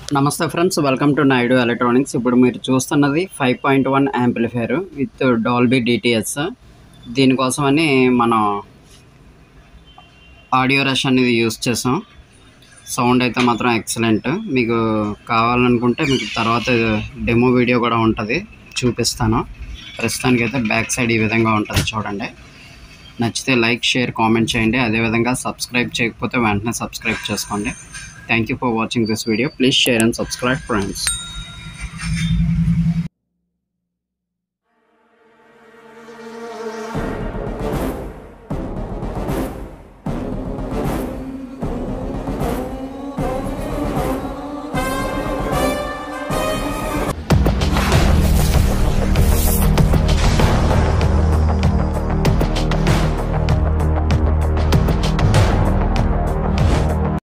నమస్తే friends welcome to Naidu electronics ఇప్పుడు మీరు చూస్తున్నది five point one amplifier with Dolby DTS దీనికోసమని మనం ఆడియో రష్ అనేది యూస్ చేసాం సౌండ్ అయితే మాత్రం ఎక్సలెంట్ మీకు కావాలనుకుంటే మీకు తర్వాత డెమో వీడియో కూడా ఉంటుంది చూపిస్తాను ప్రస్తుతానికైతే బ్యాక్ సైడ్ ఈ విధంగా ఉంటుంది చూడండి నచ్చితే లైక్ షేర్ కామెంట్ చేయండి అదేవిధంగా సబ్స్క్రైబ్ చేయకపోతే వెంటనే సబ్స్క్రైబ్ చేసుకోండి thank you for watching this video please share and subscribe friends